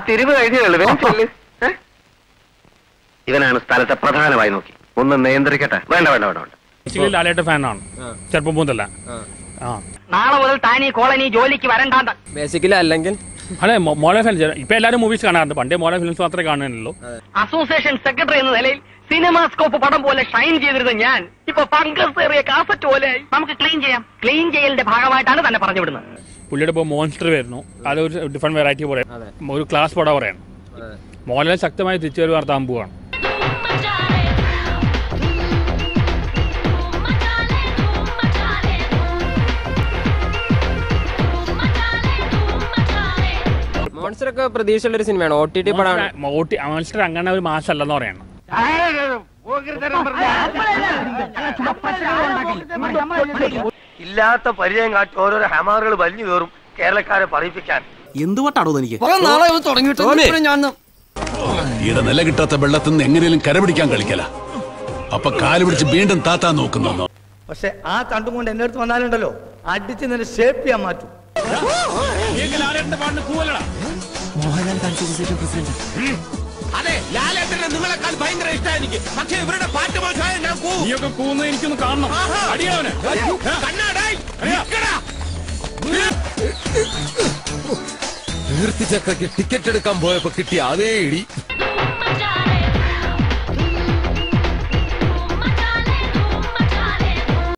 തിരിവ് കഴിഞ്ഞുള്ളൂ വേഗം ചെല്ല്. ഏ? ഇവനാണ് സ്ഥലത്തെ പ്രധാനമായി നോക്കി ഒന്ന് നിയന്ത്രിക്കട്ടെ വേണ്ട വേണ്ട വേണ്ട വേണ്ട ബേസിക്കലി ലാലേട്ട ഫാനാണ് ചെറുപ്പം മുതല ആ നാളെ മുതൽ താൻ ഈ കോളനി ജോലിക്ക് വരണ്ടാണ്ട ബേസിക്കലി അല്ലെങ്കിൽ അതെ മോളെ ഫിലിംസ് ഇപ്പൊ എല്ലാവരും മൂവീസ് കാണാറുണ്ട് പണ്ടേ മോളെ ഫിലിംസ് മാത്രമേ കാണുന്നുള്ളൂ അസോസിയേഷൻ സെക്രട്ടറി എന്ന നിലയിൽ സിനിമാസ്കോപ്പ് പടം പോലെ ഷൈൻ ചെയ്തിരുന്ന ഞാൻ ഇപ്പൊ ഫംഗസ് ഏറിയ കാസറ്റ് പോലെ നമുക്ക് ക്ലീൻ ചെയ്യാം ക്ലീൻ ചെയ്യലിന്റെ ഭാഗമായിട്ടാണ് തന്നെ പറഞ്ഞു വിടുന്നത് പുള്ളിയുടെ ഇപ്പോൾ മോൺസ്റ്റർ വരുന്നു അതൊരു ഡിഫറെന്റ് വെറൈറ്റി പോലെ ഒരു ക്ലാസ് പടം പറയാണ് മോഹൻലാൽ ശക്തമായി തിരിച്ചുവരവ് നടത്താൻ പോവാണ് മോൺസ്റ്റർ ഒക്കെ പ്രതീക്ഷയുള്ള ഒരു സിനിമയാണ് ഒ ടി ടി പടമാണ് മോൺസ്റ്റർ അങ്ങനെ ഒരു മാസമല്ലെന്ന് പറയണം ഇല്ലാത്ത പരിചയം കാട്ടി ഓരോരോ ഹമാറുകൾ വലിഞ്ഞു കയറും കേരളക്കാരെ പറയിപ്പിക്കാൻ എന്തുകൊണ്ടാണോ എനിക്ക് ഈടെ നില കിട്ടാത്ത വെള്ളത്തിൽ നിന്ന് എങ്ങനെയും കരപിടിക്കാൻ കളിക്കല അപ്പൊ കാല് പിടിച്ച് വീണ്ടും താത്താൻ നോക്കുന്നു പക്ഷെ ആ തണ്ടും കൊണ്ട് എന്റെ അടുത്ത് വന്നാലുണ്ടല്ലോ അടിച്ച് നിന്നെ ഷേപ്പ് ചെയ്യാൻ മാറ്റും അതെ ലാലേട്ടനെ നിങ്ങളെക്കാൾ ഭയങ്കര ഇഷ്ടമാണ് എനിക്ക് പക്ഷേ ഇവരുടെ പാട്ട് മോശമായ ഞാൻ പോവും നീയൊക്കെ കൂന്ന് എനിക്കൊന്ന് കാണണം അടിയാവനെ കീർത്തിചക്രക്ക് ടിക്കറ്റ് എടുക്കാൻ പോയപ്പോ കിട്ടിയ അതേ ഇടി